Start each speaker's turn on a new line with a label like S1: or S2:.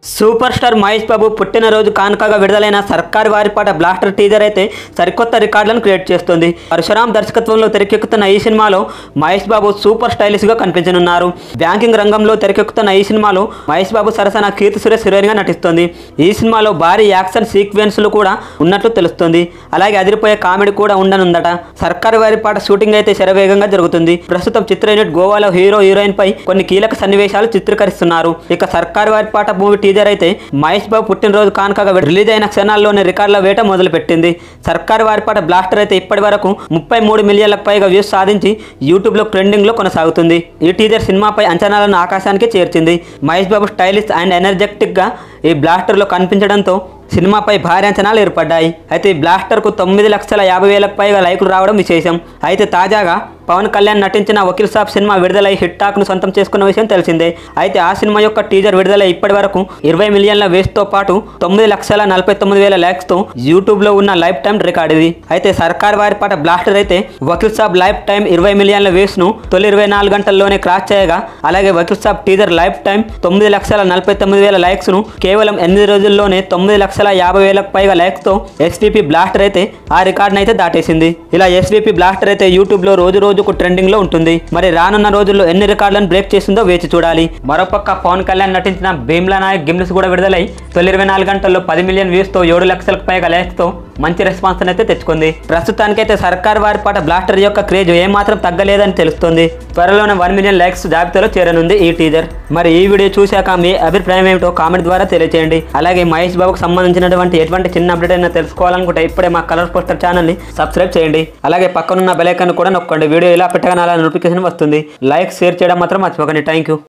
S1: super star Mahesh బాబు పుట్టినరోజు కానుకగా విడుదలైన సర్కారు వారి పాట బ్లాస్టర్ టీజర్ అయితే సరికొత్త రికార్డులను క్రియేట్ చేస్తుంది పరశురామ్ దర్శకత్వంలో తెరకెక్కుతున్న ఈ సినిమాలో మహేష్ బాబు సూపర్ స్టైలిష్ గా కనిపించనున్నారు బ్యాంకింగ్ రంగంలో తెరకెక్కుతున్న ఈ సినిమాలో మహేష్ బాబు సరసన కీర్తి సురేష్ హీరోయిన్ గా నటిస్తుంది ఈ సినిమాలో భారీ యాక్షన్ సీక్వెన్స్లు కూడా ఉన్నట్లు తెలుస్తుంది అలాగే అదిరిపోయే కామెడీ కూడా ఉండనుందట సర్కారు వారి పాట షూటింగ్ అయితే శరవేగంగా జరుగుతుంది ప్రస్తుతం చిత్ర యూనిట్ గోవాలో హీరో హీరోయిన్ పై కొన్ని కీలక సన్నివేశాలు చిత్రీకరిస్తున్నారు ఇక సర్కారు వారి పాట మూవీ టీజర్ అయితే మహేష్ బాబు పుట్టినరోజు కానుకగా రిలీజ్ అయిన క్షణాల్లోనే రికార్డుల వేట మొదలుపెట్టింది సర్కారు వారి పాట బ్లాస్టర్ అయితే ఇప్పటి వరకు ముప్పై మూడు మిలియన్లకు పైగా వ్యూస్ సాధించి యూట్యూబ్లో ట్రెండింగ్లో కొనసాగుతుంది ఈ టీజర్ సినిమాపై అంచనాలను ఆకాశానికి చేర్చింది మహేష్ బాబు స్టైలిష్ అండ్ ఎనర్జెటిక్గా ఈ బ్లాస్టర్లో కనిపించడంతో సినిమాపై భారీ అంచనాలు ఏర్పడ్డాయి అయితే ఈ బ్లాస్టర్కు తొమ్మిది లక్షల యాభై వేలకు పైగా లైకులు రావడం విశేషం అయితే తాజాగా పవన్ కళ్యాణ్ నటించిన వకీల్ సాబ్ సినిమా విడుదలై హిట్ టాక్ను సొంతం చేసుకున్న విషయం తెలిసిందే అయితే ఆ సినిమా యొక్క టీజర్ విడుదలై ఇప్పటి వరకు ఇరవై మిలియన్ల వేస్తో పాటు తొమ్మిది లక్షల నలభై తొమ్మిది వేల లైక్స్తో యూట్యూబ్లో ఉన్న లైఫ్ టైం రికార్డ్ ఇది అయితే సర్కార్ వారి పాట బ్లాస్టర్ అయితే వకీల్ సాబ్ లైఫ్ టైం ఇరవై మిలియన్ల వేస్ను తొలి ఇరవై నాలుగు గంటల్లోనే క్రాస్ చేయగా అలాగే Vakeel Saab teaser life time తొమ్మిది లక్షల నలభై తొమ్మిది వేల లైక్స్ను కేవలం ఎనిమిది రోజుల్లోనే తొమ్మిది లక్షల యాభై వేలకు పైగా లైక్స్తో ఎస్వీపీ బ్లాస్టర్ అయితే ఆ రికార్డును అయితే దాటేసింది ఇలా ఎస్వీపీ బ్లాస్టర్ అయితే యూట్యూబ్లో రోజు రోజుకు ట్రెండింగ్లో ఉంటుంది మరి రానున్న రోజుల్లో ఎన్ని రికార్డులను బ్రేక్ చేస్తుందో వేచి చూడాలి మరోపక్క పవన్ కళ్యాణ్ నటించిన భీమ్లా నాయక్ గిమ్స్ కూడా విడుదలై తొలి ఇరవై నాలుగు గంటల్లో పది మిలియన్ వ్యూస్తో ఏడు లక్షలకు పైగా లైక్స్తో మంచి రెస్పాన్స్ అయితే తెచ్చుకుంది ప్రస్తుతానికైతే సర్కార్ వారి పాట బ్లాస్టర్ యొక్క క్రేజ్ ఏమాత్రం తగ్గలేదని తెలుస్తుంది త్వరలోనే వన్ మిలియన్ లైక్స్ జాబితాలో చేరనుంది ఈ టీజర్ మరి ఈ వీడియో చూశాక మీ అభిప్రాయం ఏమిటో కామెంట్ ద్వారా తెలియజేయండి అలాగే మహేష్ బాబుకు సంబంధించినటువంటి ఎటువంటి చిన్న అప్డేట్ అయినా తెలుసుకోవాలనుకుంటే ఇప్పుడే మా కలర్ పోస్టర్ ఛానల్ని సబ్స్క్రైబ్ చేయండి అలాగే పక్కనున్న బెలైకన్ కూడా నొక్కండి వీడియో ఇలా పెట్టగానే అలా నోటిఫికేషన్ వస్తుంది లైక్ షేర్ చేయడం మాత్రం మర్చిపోకండి థ్యాంక్ యూ